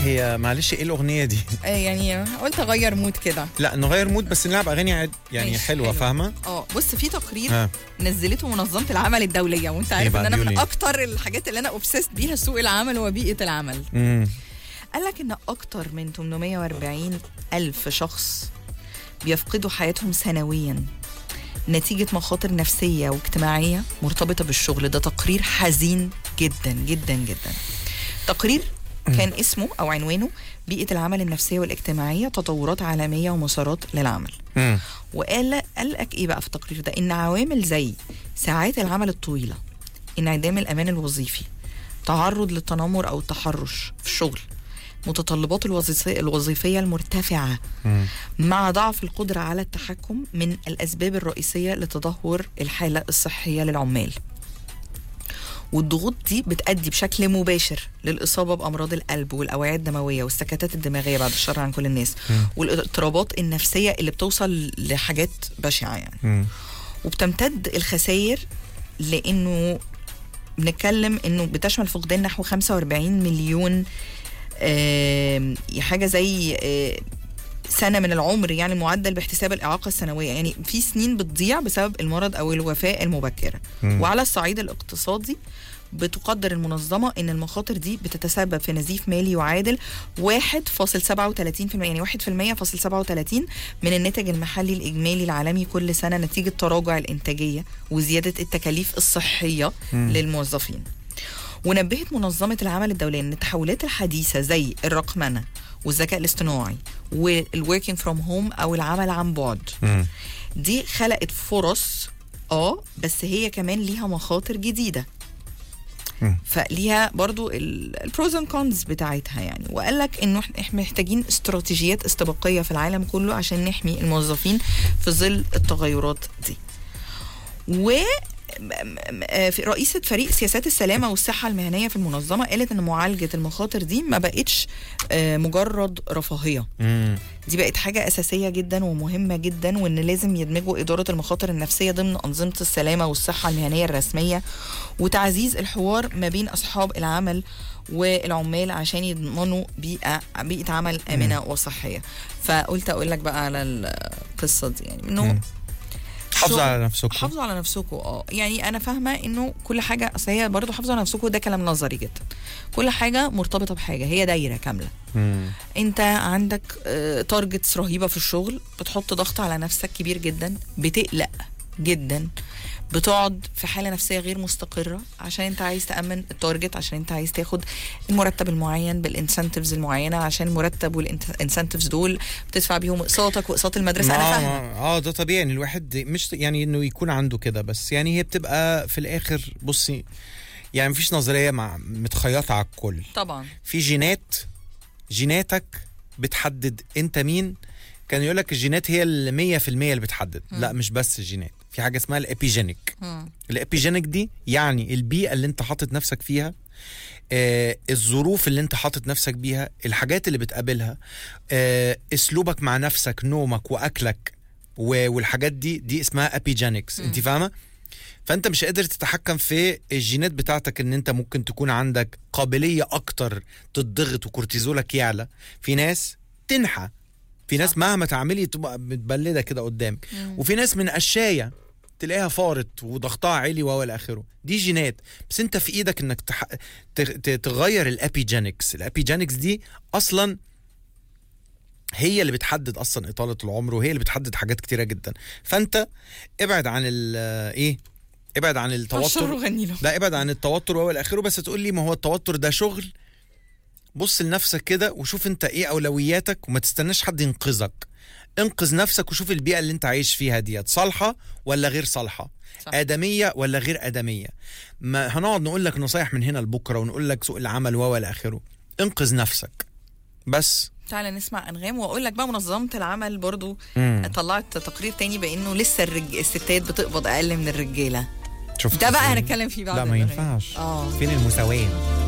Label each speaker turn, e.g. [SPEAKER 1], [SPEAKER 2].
[SPEAKER 1] هي معلش ايه الاغنيه دي
[SPEAKER 2] آه، يعني قلت اغير مود كده
[SPEAKER 1] لا نغير مود بس نلعب اغاني عاد يعني
[SPEAKER 2] ماشي،
[SPEAKER 1] حلوه
[SPEAKER 2] حلو.
[SPEAKER 1] فاهمه
[SPEAKER 2] اه بص في تقرير
[SPEAKER 1] ها
[SPEAKER 2] نزلته منظمه العمل الدوليه وانت عارف
[SPEAKER 1] بقى
[SPEAKER 2] ان انا
[SPEAKER 1] بيقول
[SPEAKER 2] من
[SPEAKER 1] إيه؟
[SPEAKER 2] اكتر الحاجات اللي انا اوبسيست بيها سوق العمل وبيئه العمل
[SPEAKER 1] امم
[SPEAKER 2] قال لك ان اكتر من 840 الف شخص بيفقدوا حياتهم سنويا نتيجة مخاطر نفسية واجتماعية مرتبطة بالشغل ده تقرير حزين جدا جدا جدا تقرير كان اسمه أو عنوانه بيئة العمل النفسية والاجتماعية تطورات عالمية ومسارات للعمل
[SPEAKER 1] امم
[SPEAKER 2] وقال قال لك ايه بقى في التقرير ده ان عوامل زي ساعات العمل الطويله انعدام الامان الوظيفي تعرض للتنمر او التحرش في الشغل متطلبات الوظيفية, الوظيفية المرتفعة مع ضعف القدرة على التحكم من الأسباب الرئيسية لتدهور الحالة الصحية للعمال والضغوط دي بتؤدي بشكل مباشر للإصابة بأمراض القلب والأوعية الدموية والسكتات الدماغية بعد الشر عن كل الناس والاضطرابات النفسية اللي بتوصل لحاجات بشعة يعني
[SPEAKER 1] امم
[SPEAKER 2] وبتمتد الخسائر لانه بنتكلم انه بتشمل فقدان نحو 45 مليون آم، حاجه زي آه، سنه من العمر يعني معدل باحتساب الاعاقه السنويه يعني في سنين بتضيع بسبب المرض او الوفاه المبكره
[SPEAKER 1] مم.
[SPEAKER 2] وعلى الصعيد الاقتصادي بتقدر المنظمة أن المخاطر دي بتتسبب في نزيف مالي يعادل 1.37% يعني 1.37 من الناتج المحلي الإجمالي العالمي كل سنة نتيجة تراجع الإنتاجية وزيادة التكاليف الصحية للموظفين ونبهت منظمة العمل الدولية أن التحولات الحديثة زي الرقمنة والذكاء الاصطناعي والworking فروم هوم أو العمل عن بعد
[SPEAKER 1] امم
[SPEAKER 2] دي خلقت فرص اه بس هي كمان ليها مخاطر جديده
[SPEAKER 1] مم.
[SPEAKER 2] فليها برضو البروز اند كونز بتاعتها يعني وقال لك انه إحنا- احنا محتاجين استراتيجيات استباقيه في العالم كله عشان نحمي الموظفين في ظل التغيرات دي و م- م- آه، في رئيسة فريق سياسات السلامة والصحة المهنية في المنظمة قالت إن معالجة المخاطر دي ما بقتش آه، مجرد رفاهية
[SPEAKER 1] امم
[SPEAKER 2] دي بقت حاجة أساسية جدا ومهمة جدا وإن لازم يدمجوا إدارة المخاطر النفسية ضمن أنظمة السلامة والصحة المهنية الرسمية وتعزيز الحوار ما بين أصحاب العمل والعمال عشان يضمنوا بيئة بيئة عمل آمنة وصحية فقلت أقول لك بقى على القصة دي يعني إنه
[SPEAKER 1] مم. حافظوا
[SPEAKER 2] شغل-
[SPEAKER 1] على نفسكم
[SPEAKER 2] حافظوا على نفسكم اه يعني انا فاهمه انه كل حاجه اصل هي برضه حافظوا على نفسكم ده كلام نظري جدا كل حاجه مرتبطه بحاجه هي دايره كامله
[SPEAKER 1] مم.
[SPEAKER 2] انت عندك تارجتس رهيبه في الشغل بتحط ضغط على نفسك كبير جدا بتقلق جدا بتقعد في حاله نفسيه غير مستقره عشان انت عايز تامن التارجت عشان انت عايز تاخد المرتب المعين بالانسنتفز المعينه عشان المرتب والانسنتفز دول بتدفع بيهم اقساطك واقساط المدرسه انا
[SPEAKER 1] ما-
[SPEAKER 2] فاهمه
[SPEAKER 1] ما- اه ده طبيعي ان الواحد مش يعني انه يكون عنده كده بس يعني هي بتبقى في الاخر بصي يعني مفيش نظريه مع متخيطه على الكل
[SPEAKER 2] طبعا
[SPEAKER 1] في جينات جيناتك بتحدد انت مين كان يقول لك الجينات هي ال 100% اللي بتحدد لا مش بس الجينات في حاجه اسمها الابيجينيك
[SPEAKER 2] مم.
[SPEAKER 1] الابيجينيك دي يعني البيئه اللي انت حاطط نفسك فيها آه الظروف اللي انت حاطط نفسك بيها الحاجات اللي بتقابلها آه اسلوبك مع نفسك نومك واكلك و- والحاجات دي دي اسمها ابيجينكس انت فاهمه فانت مش قادر تتحكم في الجينات بتاعتك ان انت ممكن تكون عندك قابليه اكتر تضغط وكورتيزولك يعلى في ناس تنحى في ناس مهما تعملي تبقى متبلده كده قدامك وفي ناس من قشايه تلاقيها فارت وضغطها عالي وهو الى اخره دي جينات بس انت في ايدك انك تح... ت... ت... تغير الابيجينكس الابيجينكس دي اصلا هي اللي بتحدد اصلا اطاله العمر وهي اللي بتحدد حاجات كتيره جدا فانت ابعد عن ال ايه ابعد عن
[SPEAKER 2] الشر
[SPEAKER 1] التوتر
[SPEAKER 2] وغني له
[SPEAKER 1] لا ابعد عن التوتر وهو الى اخره بس تقول لي ما هو التوتر ده شغل بص لنفسك كده وشوف انت ايه اولوياتك وما تستناش حد ينقذك انقذ نفسك وشوف البيئه اللي انت عايش فيها ديت صالحه ولا غير صالحه
[SPEAKER 2] صح.
[SPEAKER 1] ادميه ولا غير ادميه ما هنقعد نقول لك نصايح من هنا لبكره ونقول لك سوق العمل وهو الى اخره انقذ نفسك بس
[SPEAKER 2] تعالى نسمع انغام واقول لك بقى منظمه العمل برضو
[SPEAKER 1] مم.
[SPEAKER 2] طلعت تقرير تاني بانه لسه الرج... الستات بتقبض اقل من الرجاله
[SPEAKER 1] شفت
[SPEAKER 2] ده بقى
[SPEAKER 1] ازاي؟
[SPEAKER 2] هنتكلم فيه بعد
[SPEAKER 1] لا ما
[SPEAKER 2] الأغاني.
[SPEAKER 1] ينفعش
[SPEAKER 2] اه
[SPEAKER 1] فين المساواه